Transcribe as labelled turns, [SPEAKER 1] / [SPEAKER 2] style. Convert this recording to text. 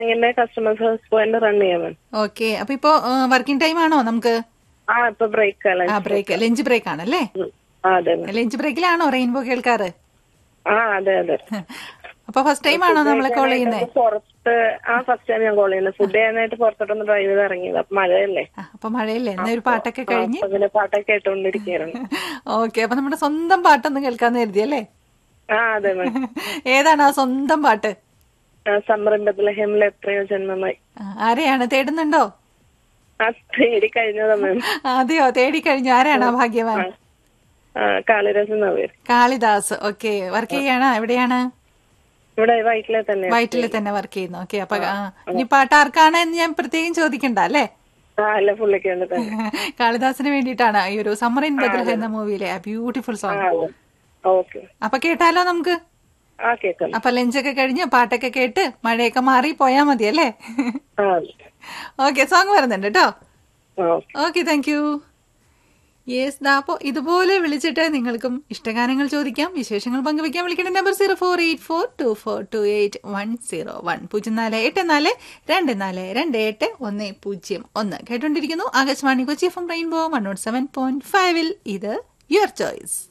[SPEAKER 1] ഇങ്ങനെ customer service point run ചെയ്യാൻ വേണ്ടി
[SPEAKER 2] ഓക്കെ അപ്പൊ ഇപ്പോ വർക്കിംഗ് ടൈം ആണോ നമുക്ക്
[SPEAKER 1] ആ ഇപ്പൊ ബ്രേക്ക് അല്ല
[SPEAKER 2] ആ ബ്രേക്ക് ലഞ്ച് ബ്രേക്ക് ആണല്ലേ
[SPEAKER 1] ആ അതെ ma'am.
[SPEAKER 2] ലഞ്ച് ബ്രേക്കിലാണോ റെയിൻബോ കേൾക്കാറ്
[SPEAKER 1] ആ അതെ അതെ
[SPEAKER 2] അപ്പൊ ഫസ്റ്റ് ടൈം ആണോ നമ്മളെ കോൾ ചെയ്യുന്നത്
[SPEAKER 1] പുറത്ത് ആ ഫസ്റ്റ് ടൈം ഞാൻ കോൾ ചെയ്യുന്നത് ഫുഡ് ചെയ്യാനായിട്ട് പുറത്തോട്ടൊന്ന് ഡ്രൈവ് ചെയ്ത് ഇറങ്ങിയത് അപ്പൊ മഴയല്ലേ
[SPEAKER 2] അപ്പൊ മഴയല്ലേ എന്നാ ഒരു പാട്ടൊക്കെ കഴിഞ്ഞ്
[SPEAKER 1] അപ്പൊ പിന്നെ പാട്ടൊക്കെ കേട്ടോണ്ടിരിക്കുകയായിരുന്നു
[SPEAKER 2] ഓക്കെ അപ്പൊ നമ്മുടെ സ്വന്തം പാട്ടൊന്ന് കേൾക്കാന്ന് കരുതിയല്ലേ
[SPEAKER 1] ആ അതെ മാം
[SPEAKER 2] ഏതാണ് ആ സ്വന്തം പാട്ട്
[SPEAKER 1] സംരംഭത്തിലെ ഹെമിൽ എത്രയോ ജന്മമായി
[SPEAKER 2] ആ, ആരെയാണ് തേടുന്നുണ്ടോ
[SPEAKER 1] ആ തേടി കഴിഞ്ഞതാ മാം
[SPEAKER 2] അതെയോ തേടി കഴിഞ്ഞു ആരാണ് ആ ഭാഗ്യവാൻ
[SPEAKER 1] ആ കാളിരാജ് എന്നാ പേര്
[SPEAKER 2] കാളിദാസ് ഓക്കെ വർക്ക് ചെയ്യാണ് എവിടെയാണ്
[SPEAKER 1] ഇവിടെ വൈറ്റിലെ തന്നെ
[SPEAKER 2] വയറ്റിൽ തന്നെ വർക്ക് ചെയ്യുന്നു ഓക്കെ അപ്പൊ ആ, ഇനി പാട്ട് ആർക്കാണ് എന്ന് ഞാൻ പ്രത്യേകം ചോദിക്കണ്ട അല്ലേ
[SPEAKER 1] ആ അല്ല പുള്ളിക്ക് വേണ്ടി തന്നെ
[SPEAKER 2] കാളിദാസിന് വേണ്ടിയിട്ടാണ് ഈ ഒരു സമ്മർ ഇൻ ബദ്രഹ എന്ന മൂവിയിലെ ബ്യൂട്ടിഫുൾ
[SPEAKER 1] ആ
[SPEAKER 2] സോങ്
[SPEAKER 1] അതെ ഓക്കെ
[SPEAKER 2] അപ്പൊ കേട്ടാലോ നമുക്ക്
[SPEAKER 1] ആ കേക്കാം
[SPEAKER 2] അപ്പൊ ലഞ്ചൊക്കെ കഴിഞ്ഞ് പാട്ടൊക്കെ കേട്ട് മഴയൊക്കെ മാറി പോയാ മതി അല്ലേ
[SPEAKER 1] ആ
[SPEAKER 2] ഓക്കെ സോങ് വരുന്നുണ്ട് കേട്ടോ
[SPEAKER 1] ആ
[SPEAKER 2] ഓക്കെ താങ്ക് യു യെസ് ദാ അപ്പോ ഇതുപോലെ വിളിച്ചിട്ട് നിങ്ങൾക്കും ഇഷ്ടഗാനങ്ങൾ ചോദിക്കാം വിശേഷങ്ങൾ പങ്കുവെക്കാൻ വിളിക്കേണ്ട number zero four eight four two four two eight one zero one പൂജ്യം നാല് എട്ട് നാല് രണ്ട് നാല് രണ്ട് എട്ട് ഒന്ന് പൂജ്യം ഒന്ന് കേട്ടോണ്ടിരിക്കുന്നു Akashvani Kochi F M rainbow one nought seven point ഫൈവിൽ ഇത് യുവർ ചോയ്സ്